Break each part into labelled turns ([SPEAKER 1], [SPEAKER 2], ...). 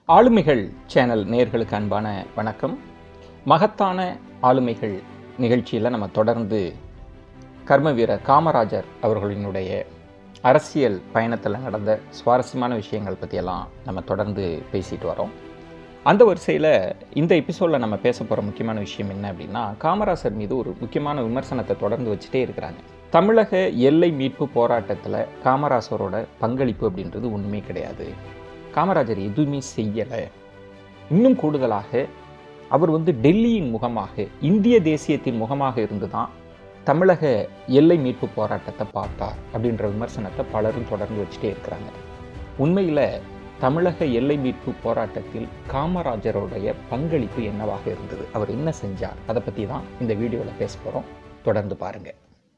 [SPEAKER 1] ஆளுமைகள் சேனல் நேயர்களுக்கு அன்பான வணக்கம் மகத்தான ஆளுமைகள் நிகழ்ச்சியில் நம்ம தொடர்ந்து கர்ம வீரர் காமராஜர் அவர்களினுடைய அரசியல் பயணத்தில் நடந்த சுவாரஸ்யமான விஷயங்கள் பற்றியெல்லாம் நம்ம தொடர்ந்து பேசிட்டு வரோம் அந்த வரிசையில் இந்த எபிசோடில் நம்ம பேச போகிற முக்கியமான விஷயம் என்ன அப்படின்னா காமராஜர் மீது ஒரு முக்கியமான விமர்சனத்தை தொடர்ந்து வச்சுட்டே இருக்கிறாங்க தமிழக எல்லை மீட்பு போராட்டத்தில் காமராஜரோட பங்களிப்பு அப்படின்றது ஒன்றுமே கிடையாது காமராஜர் எதுவுமே செய்யலை இன்னும் கூடுதலாக அவர் வந்து டெல்லியின் முகமாக இந்திய தேசியத்தின் முகமாக இருந்து தான் தமிழக எல்லை மீட்பு போராட்டத்தை பார்த்தார் அப்படின்ற விமர்சனத்தை பலரும் தொடர்ந்து வச்சுட்டே இருக்கிறாங்க உண்மையில் தமிழக எல்லை மீட்பு போராட்டத்தில் காமராஜருடைய பங்களிப்பு என்னவாக இருந்தது அவர் என்ன செஞ்சார் அதை பற்றி தான் இந்த வீடியோவில் பேச போகிறோம் தொடர்ந்து பாருங்கள்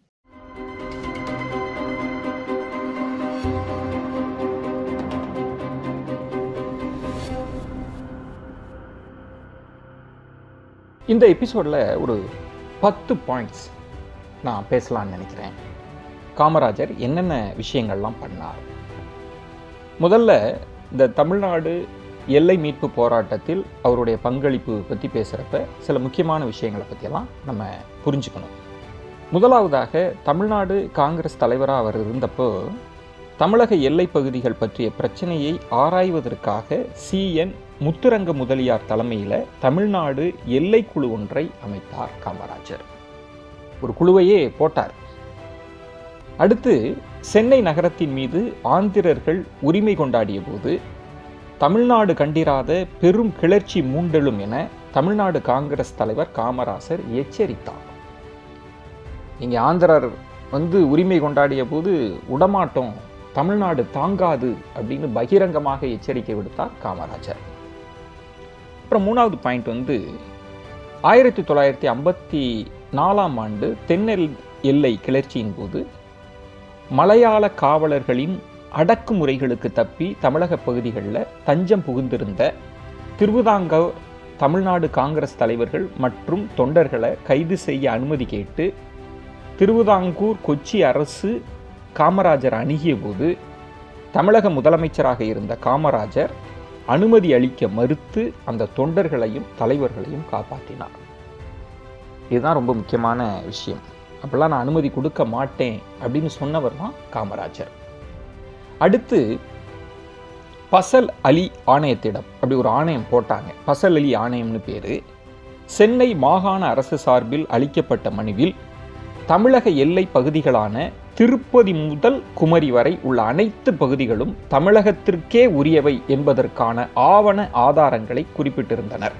[SPEAKER 1] இந்த எபிசோடில் ஒரு பத்து பாயிண்ட்ஸ் நான் பேசலாம்னு நினைக்கிறேன் காமராஜர் என்னென்ன விஷயங்கள்லாம் பண்ணார் முதல்ல இந்த தமிழ்நாடு எல்லை மீட்பு போராட்டத்தில் அவருடைய பங்களிப்பு பற்றி பேசுகிறப்ப சில முக்கியமான விஷயங்களை பற்றியெல்லாம் நம்ம புரிஞ்சுக்கணும் முதலாவதாக தமிழ்நாடு காங்கிரஸ் தலைவராக அவர் இருந்தப்போ தமிழக எல்லை பகுதிகள் பற்றிய பிரச்சனையை ஆராய்வதற்காக சிஎன் முத்துரங்க முதலியார் தலைமையில் தமிழ்நாடு எல்லைக்குழு ஒன்றை அமைத்தார் காமராஜர் ஒரு குழுவையே போட்டார் அடுத்து சென்னை நகரத்தின் மீது ஆந்திரர்கள் உரிமை கொண்டாடிய போது தமிழ்நாடு கண்டிராத பெரும் கிளர்ச்சி மூண்டெழும் என தமிழ்நாடு காங்கிரஸ் தலைவர் காமராசர் எச்சரித்தார் இங்கே ஆந்திரர் வந்து உரிமை கொண்டாடிய போது உடமாட்டோம் தமிழ்நாடு தாங்காது அப்படின்னு பகிரங்கமாக எச்சரிக்கை விடுத்தார் காமராஜர் அப்புறம் மூணாவது பாயிண்ட் வந்து ஆயிரத்தி தொள்ளாயிரத்தி ஐம்பத்தி நாலாம் ஆண்டு தென்னெல் எல்லை கிளர்ச்சியின் போது மலையாள காவலர்களின் அடக்குமுறைகளுக்கு தப்பி தமிழக பகுதிகளில் தஞ்சம் புகுந்திருந்த திருவிதாங்கூர் தமிழ்நாடு காங்கிரஸ் தலைவர்கள் மற்றும் தொண்டர்களை கைது செய்ய அனுமதி கேட்டு திருவிதாங்கூர் கொச்சி அரசு காமராஜர் அணுகிய போது தமிழக முதலமைச்சராக இருந்த காமராஜர் அனுமதி அளிக்க மறுத்து அந்த தொண்டர்களையும் தலைவர்களையும் காப்பாற்றினார் இதுதான் ரொம்ப முக்கியமான விஷயம் அப்பெல்லாம் நான் அனுமதி கொடுக்க மாட்டேன் அப்படின்னு சொன்னவர் தான் காமராஜர் அடுத்து பசல் அலி ஆணையத்திடம் அப்படி ஒரு ஆணையம் போட்டாங்க பசல் அலி ஆணையம்னு பேர் சென்னை மாகாண அரசு சார்பில் அளிக்கப்பட்ட மனுவில் தமிழக எல்லை பகுதிகளான திருப்பதி முதல் குமரி வரை உள்ள அனைத்து பகுதிகளும் தமிழகத்திற்கே உரியவை என்பதற்கான ஆவண ஆதாரங்களை குறிப்பிட்டிருந்தனர்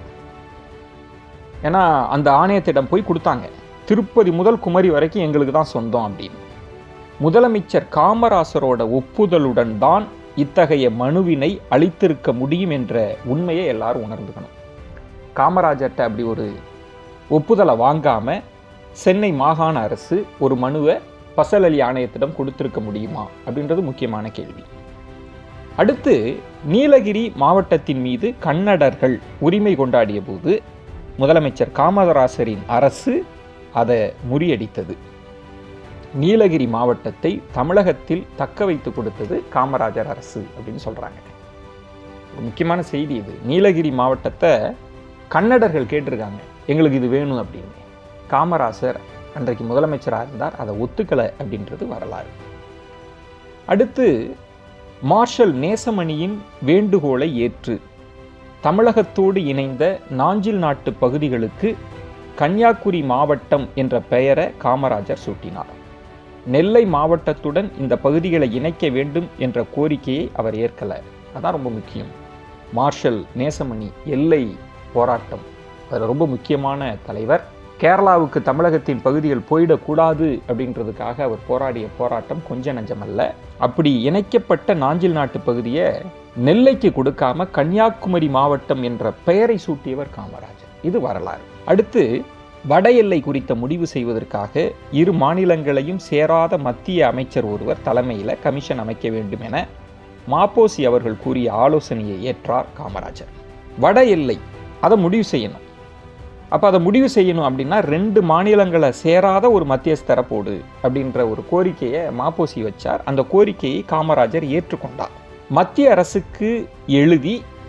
[SPEAKER 1] ஏன்னா அந்த ஆணையத்திடம் போய் கொடுத்தாங்க திருப்பதி முதல் குமரி வரைக்கும் எங்களுக்கு தான் சொந்தம் அப்படின்னு முதலமைச்சர் காமராசரோட ஒப்புதலுடன் தான் இத்தகைய மனுவினை அளித்திருக்க முடியும் என்ற உண்மையை எல்லாரும் உணர்ந்துக்கணும் காமராஜர்கிட்ட அப்படி ஒரு ஒப்புதலை வாங்காம சென்னை மாகாண அரசு ஒரு மனுவை பசல் அலி ஆணையத்திடம் கொடுத்திருக்க முடியுமா அப்படின்றது முக்கியமான கேள்வி அடுத்து நீலகிரி மாவட்டத்தின் மீது கன்னடர்கள் உரிமை கொண்டாடிய போது முதலமைச்சர் காமராசரின் அரசு அதை முறியடித்தது நீலகிரி மாவட்டத்தை தமிழகத்தில் தக்க வைத்து கொடுத்தது காமராஜர் அரசு அப்படின்னு சொல்கிறாங்க ஒரு முக்கியமான செய்தி இது நீலகிரி மாவட்டத்தை கன்னடர்கள் கேட்டிருக்காங்க எங்களுக்கு இது வேணும் அப்படின்னு காமராசர் அன்றைக்கு முதலமைச்சராக இருந்தார் அதை ஒத்துக்கலை அப்படின்றது வரலாறு அடுத்து மார்ஷல் நேசமணியின் வேண்டுகோளை ஏற்று தமிழகத்தோடு இணைந்த நாஞ்சில் நாட்டு பகுதிகளுக்கு கன்னியாகுமரி மாவட்டம் என்ற பெயரை காமராஜர் சூட்டினார் நெல்லை மாவட்டத்துடன் இந்த பகுதிகளை இணைக்க வேண்டும் என்ற கோரிக்கையை அவர் ஏற்கலை அதான் ரொம்ப முக்கியம் மார்ஷல் நேசமணி எல்லை போராட்டம் அதில் ரொம்ப முக்கியமான தலைவர் கேரளாவுக்கு தமிழகத்தின் பகுதிகள் போயிடக்கூடாது அப்படின்றதுக்காக அவர் போராடிய போராட்டம் கொஞ்ச நஞ்சமல்ல அப்படி இணைக்கப்பட்ட நாஞ்சில் நாட்டு பகுதியை நெல்லைக்கு கொடுக்காம கன்னியாகுமரி மாவட்டம் என்ற பெயரை சூட்டியவர் காமராஜர் இது வரலாறு அடுத்து வட எல்லை குறித்த முடிவு செய்வதற்காக இரு மாநிலங்களையும் சேராத மத்திய அமைச்சர் ஒருவர் தலைமையில் கமிஷன் அமைக்க வேண்டும் என மாப்போசி அவர்கள் கூறிய ஆலோசனையை ஏற்றார் காமராஜர் வட எல்லை அதை முடிவு செய்யணும் அப்போ அதை முடிவு செய்யணும் அப்படின்னா ரெண்டு மாநிலங்களை சேராத ஒரு மத்தியஸ்தரை போடு அப்படின்ற ஒரு கோரிக்கையை மாப்போசி வச்சார் அந்த கோரிக்கையை காமராஜர் ஏற்றுக்கொண்டார் மத்திய அரசுக்கு எழுதி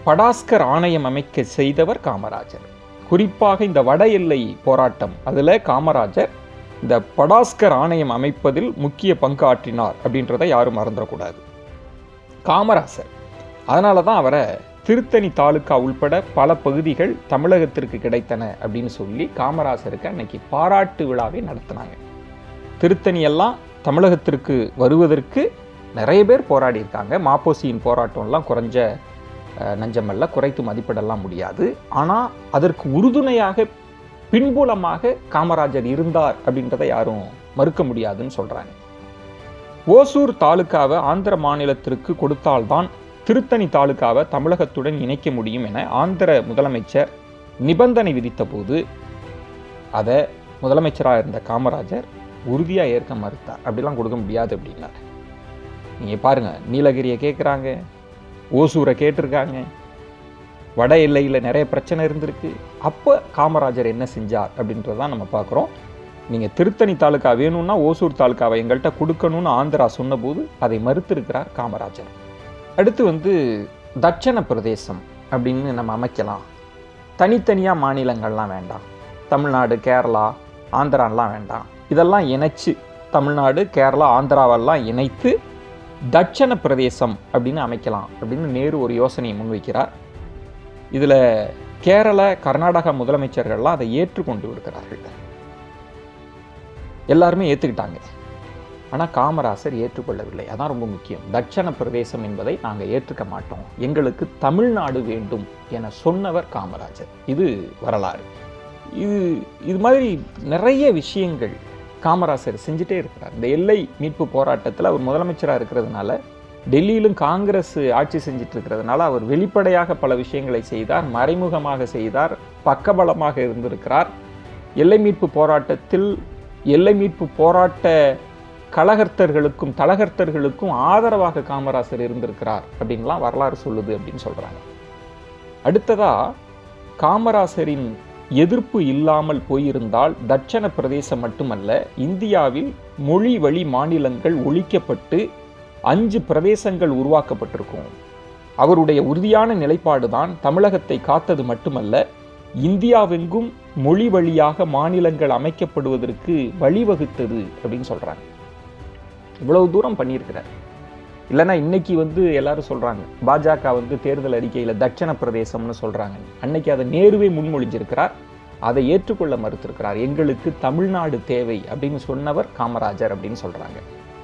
[SPEAKER 1] படாஸ்கர் ஆணையம் அமைக்க செய்தவர் காமராஜர் குறிப்பாக இந்த வட எல்லை போராட்டம் அதில் காமராஜர் இந்த படாஸ்கர் ஆணையம் அமைப்பதில் முக்கிய பங்கு ஆற்றினார் அப்படின்றத யாரும் மறந்துடக்கூடாது காமராசர் அதனால தான் அவரை திருத்தணி தாலுக்கா உள்பட பல பகுதிகள் தமிழகத்திற்கு கிடைத்தன அப்படின்னு சொல்லி காமராசருக்கு அன்னைக்கு பாராட்டு விழாவை நடத்தினாங்க திருத்தணி எல்லாம் தமிழகத்திற்கு வருவதற்கு நிறைய பேர் போராடி இருக்காங்க மாப்போசியின் போராட்டம்லாம் குறைஞ்ச அஹ், நஞ்சமல்ல குறைத்து மதிப்பிடலாம் முடியாது ஆனால் அதற்கு உறுதுணையாக பின்புலமாக காமராஜர் இருந்தார் அப்படின்றத யாரும் மறுக்க முடியாதுன்னு சொல்றாங்க ஓசூர் தாலுக்காவை ஆந்திர மாநிலத்திற்கு கொடுத்தால்தான் திருத்தணி தாலுக்காவை தமிழகத்துடன் இணைக்க முடியும் என ஆந்திர முதலமைச்சர் நிபந்தனை விதித்தபோது அதை முதலமைச்சராக இருந்த காமராஜர் உறுதியாக ஏற்க மறுத்தார் அப்படிலாம் கொடுக்க முடியாது அப்படின்னார் நீங்கள் பாருங்க நீலகிரியை கேட்குறாங்க ஓசூரை கேட்டிருக்காங்க வட எல்லையில் நிறைய பிரச்சனை இருந்திருக்கு அப்போ காமராஜர் என்ன செஞ்சார் அப்படின்றதான் நம்ம பார்க்குறோம் நீங்கள் திருத்தணி தாலுக்கா வேணும்னா ஓசூர் தாலுக்காவை எங்கள்கிட்ட கொடுக்கணும்னு ஆந்திரா சொன்னபோது அதை மறுத்திருக்கிறார் காமராஜர் அடுத்து வந்து தட்சண பிரதேசம் அப்படின்னு நம்ம அமைக்கலாம் தனித்தனியாக மாநிலங்கள்லாம் வேண்டாம் தமிழ்நாடு கேரளா ஆந்திராலாம் வேண்டாம் இதெல்லாம் இணைச்சு தமிழ்நாடு கேரளா ஆந்திராவெல்லாம் இணைத்து தட்சண பிரதேசம் அப்படின்னு அமைக்கலாம் அப்படின்னு நேரு ஒரு யோசனையை முன்வைக்கிறார் இதில் கேரள கர்நாடகா முதலமைச்சர்கள்லாம் அதை ஏற்றுக்கொண்டு இருக்கிறார்கள் எல்லாருமே ஏற்றுக்கிட்டாங்க ஆனால் காமராசர் ஏற்றுக்கொள்ளவில்லை அதான் ரொம்ப முக்கியம் தட்சண பிரதேசம் என்பதை நாங்கள் ஏற்றுக்க மாட்டோம் எங்களுக்கு தமிழ்நாடு வேண்டும் என சொன்னவர் காமராஜர் இது வரலாறு இது இது மாதிரி நிறைய விஷயங்கள் காமராசர் செஞ்சுட்டே இருக்கிறார் இந்த எல்லை மீட்பு போராட்டத்தில் அவர் முதலமைச்சராக இருக்கிறதுனால டெல்லியிலும் காங்கிரஸ் ஆட்சி செஞ்சுட்டு இருக்கிறதுனால அவர் வெளிப்படையாக பல விஷயங்களை செய்தார் மறைமுகமாக செய்தார் பக்கபலமாக இருந்திருக்கிறார் எல்லை மீட்பு போராட்டத்தில் எல்லை மீட்பு போராட்ட கலகர்த்தர்களுக்கும் தலகர்த்தர்களுக்கும் ஆதரவாக காமராசர் இருந்திருக்கிறார் அப்படின்லாம் வரலாறு சொல்லுது அப்படின்னு சொல்றாங்க அடுத்ததா காமராசரின் எதிர்ப்பு இல்லாமல் போயிருந்தால் தட்சண பிரதேசம் மட்டுமல்ல இந்தியாவில் மொழி வழி மாநிலங்கள் ஒழிக்கப்பட்டு அஞ்சு பிரதேசங்கள் உருவாக்கப்பட்டிருக்கும் அவருடைய உறுதியான நிலைப்பாடுதான் தமிழகத்தை காத்தது மட்டுமல்ல இந்தியாவெங்கும் மொழி வழியாக மாநிலங்கள் அமைக்கப்படுவதற்கு வழிவகுத்தது அப்படின்னு சொல்றாங்க இவ்வளவு தூரம் பண்ணியிருக்கிறார் இல்லைன்னா இன்னைக்கு வந்து எல்லாரும் சொல்றாங்க பாஜக வந்து தேர்தல் அறிக்கையில் தட்சண பிரதேசம்னு சொல்றாங்க அன்னைக்கு அதை நேருவே முன்மொழிஞ்சிருக்கிறார் அதை ஏற்றுக்கொள்ள மறுத்திருக்கிறார் எங்களுக்கு தமிழ்நாடு தேவை அப்படின்னு சொன்னவர் காமராஜர் அப்படின்னு சொல்றாங்க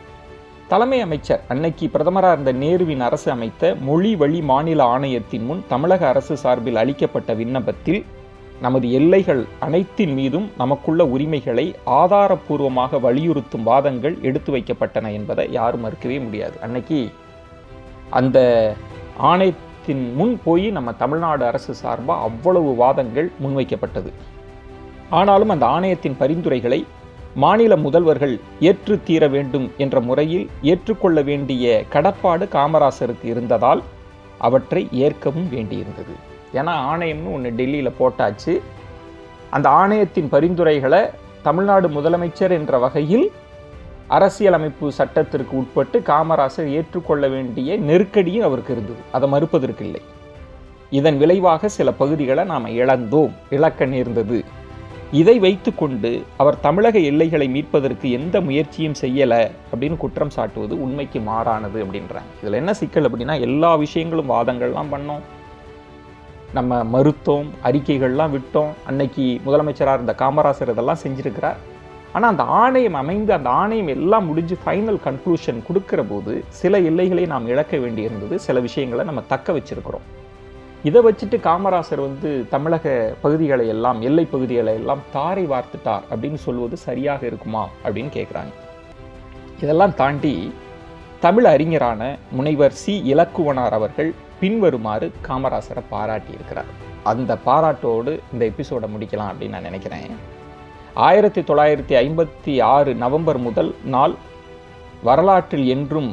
[SPEAKER 1] தலைமை அமைச்சர் அன்னைக்கு பிரதமராக இருந்த நேருவின் அரசு அமைத்த மொழி வழி மாநில ஆணையத்தின் முன் தமிழக அரசு சார்பில் அளிக்கப்பட்ட விண்ணப்பத்தில் நமது எல்லைகள் அனைத்தின் மீதும் நமக்குள்ள உரிமைகளை ஆதாரப்பூர்வமாக வலியுறுத்தும் வாதங்கள் எடுத்து வைக்கப்பட்டன என்பதை யாரும் மறுக்கவே முடியாது அன்னைக்கு அந்த ஆணையத்தின் முன் போய் நம்ம தமிழ்நாடு அரசு சார்பாக அவ்வளவு வாதங்கள் முன்வைக்கப்பட்டது ஆனாலும் அந்த ஆணையத்தின் பரிந்துரைகளை மாநில முதல்வர்கள் ஏற்று தீர வேண்டும் என்ற முறையில் ஏற்றுக்கொள்ள வேண்டிய கடப்பாடு காமராசருக்கு இருந்ததால் அவற்றை ஏற்கவும் வேண்டியிருந்தது ஏன்னா ஆணையம்னு ஒன்று டெல்லியில் போட்டாச்சு அந்த ஆணையத்தின் பரிந்துரைகளை தமிழ்நாடு முதலமைச்சர் என்ற வகையில் அரசியலமைப்பு சட்டத்திற்கு உட்பட்டு காமராசர் ஏற்றுக்கொள்ள வேண்டிய நெருக்கடியும் அவருக்கு இருந்தது அதை மறுப்பதற்கு இல்லை இதன் விளைவாக சில பகுதிகளை நாம் இழந்தோம் இழக்க நேர்ந்தது இதை வைத்துக்கொண்டு அவர் தமிழக எல்லைகளை மீட்பதற்கு எந்த முயற்சியும் செய்யலை அப்படின்னு குற்றம் சாட்டுவது உண்மைக்கு மாறானது அப்படின்றாங்க இதில் என்ன சிக்கல் அப்படின்னா எல்லா விஷயங்களும் வாதங்கள்லாம் பண்ணோம் நம்ம மறுத்தோம் அறிக்கைகள்லாம் விட்டோம் அன்னைக்கு முதலமைச்சராக இருந்த காமராசர் இதெல்லாம் செஞ்சிருக்கிறார் ஆனால் அந்த ஆணையம் அமைந்து அந்த ஆணையம் எல்லாம் முடிஞ்சு ஃபைனல் கன்க்ளூஷன் கொடுக்கிற போது சில எல்லைகளை நாம் இழக்க வேண்டியிருந்தது சில விஷயங்களை நம்ம தக்க வச்சிருக்கிறோம் இதை வச்சுட்டு காமராசர் வந்து தமிழக பகுதிகளை எல்லாம் எல்லை பகுதிகளை எல்லாம் தாரை வார்த்துட்டார் அப்படின்னு சொல்வது சரியாக இருக்குமா அப்படின்னு கேட்குறாங்க இதெல்லாம் தாண்டி தமிழ் அறிஞரான முனைவர் சி இலக்குவனார் அவர்கள் பின்வருமாறு காமராசரை பாராட்டி இருக்கிறார் அந்த பாராட்டோடு இந்த எபிசோடை முடிக்கலாம் அப்படின்னு நான் நினைக்கிறேன் ஆயிரத்தி தொள்ளாயிரத்தி ஐம்பத்தி ஆறு நவம்பர் முதல் நாள் வரலாற்றில் என்றும்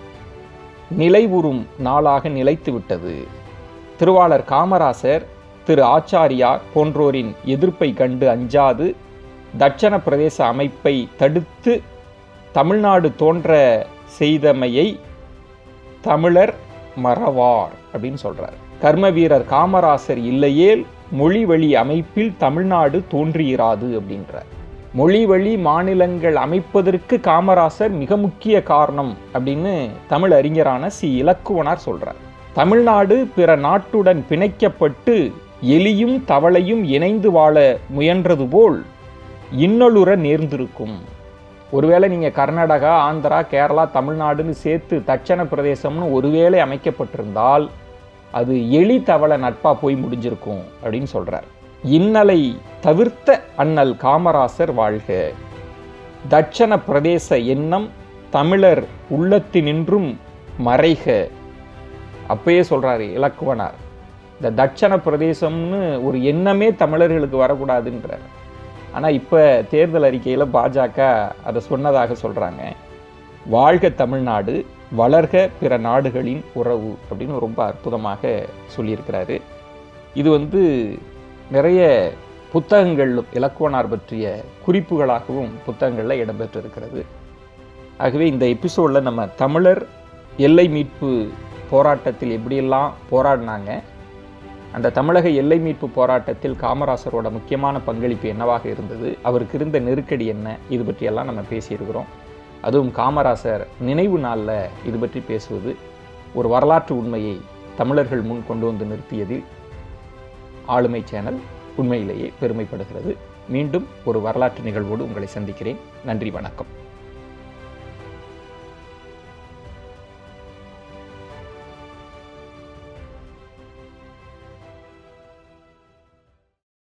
[SPEAKER 1] நிலைவுறும் நாளாக நிலைத்து விட்டது திருவாளர் காமராசர் திரு ஆச்சாரியார் போன்றோரின் எதிர்ப்பை கண்டு அஞ்சாது தட்சண பிரதேச அமைப்பை தடுத்து தமிழ்நாடு தோன்ற செய்தமையை தமிழர் மறவார் அப்படின்னு சொல்றார் கர்ம வீரர் காமராசர் இல்லையேல் மொழி வழி அமைப்பில் தமிழ்நாடு தோன்றியிராது அப்படின்றார் மொழி வழி மாநிலங்கள் அமைப்பதற்கு காமராசர் மிக முக்கிய காரணம் அப்படின்னு தமிழ் அறிஞரான சி இலக்குவனார் சொல்றார் தமிழ்நாடு பிற நாட்டுடன் பிணைக்கப்பட்டு எலியும் தவளையும் இணைந்து வாழ முயன்றது போல் இன்னொலுற நேர்ந்திருக்கும் ஒருவேளை நீங்கள் கர்நாடகா ஆந்திரா கேரளா தமிழ்நாடுன்னு சேர்த்து தட்சண பிரதேசம்னு ஒருவேளை அமைக்கப்பட்டிருந்தால் அது எலி தவளை நட்பா போய் முடிஞ்சிருக்கும் அப்படின்னு சொல்றார் இன்னலை தவிர்த்த அண்ணல் காமராசர் வாழ்க தட்சண பிரதேச எண்ணம் தமிழர் உள்ளத்தினின்றும் மறைக அப்பயே சொல்றாரு இலக்குவனார் இந்த தட்சண பிரதேசம்னு ஒரு எண்ணமே தமிழர்களுக்கு வரக்கூடாதுன்றார் ஆனால் இப்போ தேர்தல் அறிக்கையில் பாஜக அதை சொன்னதாக சொல்கிறாங்க வாழ்க தமிழ்நாடு வளர்க பிற நாடுகளின் உறவு அப்படின்னு ரொம்ப அற்புதமாக சொல்லியிருக்கிறாரு இது வந்து நிறைய புத்தகங்கள் இலக்குவனார் பற்றிய குறிப்புகளாகவும் புத்தகங்களில் இடம்பெற்றிருக்கிறது ஆகவே இந்த எபிசோடில் நம்ம தமிழர் எல்லை மீட்பு போராட்டத்தில் எப்படியெல்லாம் போராடினாங்க அந்த தமிழக எல்லை மீட்பு போராட்டத்தில் காமராசரோட முக்கியமான பங்களிப்பு என்னவாக இருந்தது அவருக்கு இருந்த நெருக்கடி என்ன இது பற்றியெல்லாம் நம்ம பேசியிருக்கிறோம் அதுவும் காமராசர் நினைவு நாளில் இது பற்றி பேசுவது ஒரு வரலாற்று உண்மையை தமிழர்கள் முன் கொண்டு வந்து நிறுத்தியதில் ஆளுமை சேனல் உண்மையிலேயே பெருமைப்படுகிறது மீண்டும் ஒரு வரலாற்று நிகழ்வோடு உங்களை சந்திக்கிறேன் நன்றி வணக்கம்